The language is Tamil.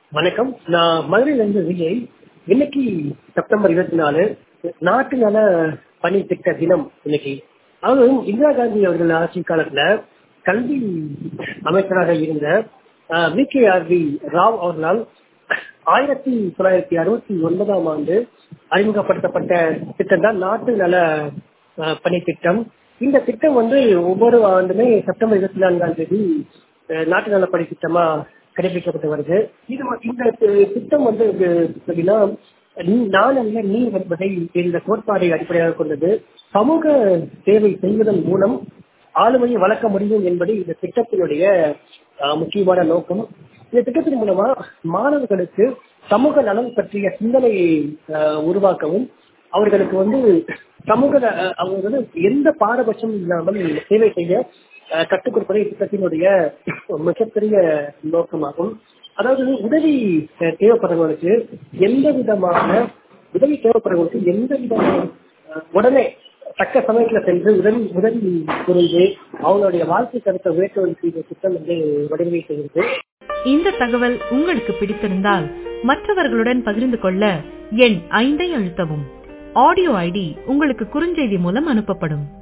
வணக்கம் நான் மதுரையில இருந்து விஜய் இன்னைக்கு செப்டம்பர் இருபத்தி நாலு நாட்டு நல பணி திட்ட தினம் இன்னைக்கு அதுவும் இந்திரா காந்தி அவர்கள் ஆட்சி காலத்துல கல்வி அமைச்சராக இருந்த V K R V Rao அவர்களால் ஆயிரத்தி தொள்ளாயிரத்தி அறுபத்தி ஒன்பதாம் ஆண்டு அறிமுகப்படுத்தப்பட்ட திட்டம் தான் நாட்டு நல அஹ், பணி திட்டம் இந்த திட்டம் வந்து ஒவ்வொரு ஆண்டுமே செப்டம்பர் இருபத்தி நான்காம் தேதி அஹ், நாட்டு நல பணி திட்டமா கடைபிடிக்கப்பட்டு வருது இது ம- இந்த தி- திட்டம் வந்து இது எப்படின்னா நீ- நான் அல்ல நீர் என்பதை இந்த கோட்பாடை அடிப்படையாக கொண்டது சமூக சேவை செய்வதன் மூலம் ஆளுமையை வளர்க்க முடியும் என்பது இந்த திட்டத்தினுடைய அஹ், முக்கியமான நோக்கம் இந்த திட்டத்தின் மூலமா மாணவர்களுக்கு சமூக நலன் பற்றிய சிந்தனையை அஹ், உருவாக்கவும் அவர்களுக்கு வந்து சமூக ந- அஹ், அவங்க வந்து எந்த பாரபட்சம் இல்லாமல் சேவை செய்ய அஹ், கற்றுக் கொடுப்பதே திட்டத்தினுடைய மிகப்பெரிய நோக்கமாகும் அதாவது உதவி அஹ், தேவைப்படுறவங்களுக்கு எந்த விதமான உதவி தேவைப்படுறவங்களுக்கு எந்த விதமான அஹ், உடனே தக்க சமயத்துல சென்று உதவி உதவி புரிந்து அவங்களுடைய வாழ்க்கை தரத்தை உயர்த்த செய்த திட்டம் வந்து வடிவமைக்கிறது இந்த தகவல் உங்களுக்கு பிடித்திருந்தால் மற்றவர்களுடன் பகிர்ந்து கொள்ள எண் ஐந்தை அழுத்தவும் ஆடியோ ஐடி உங்களுக்கு குறுஞ்செய்தி மூலம் அனுப்பப்படும்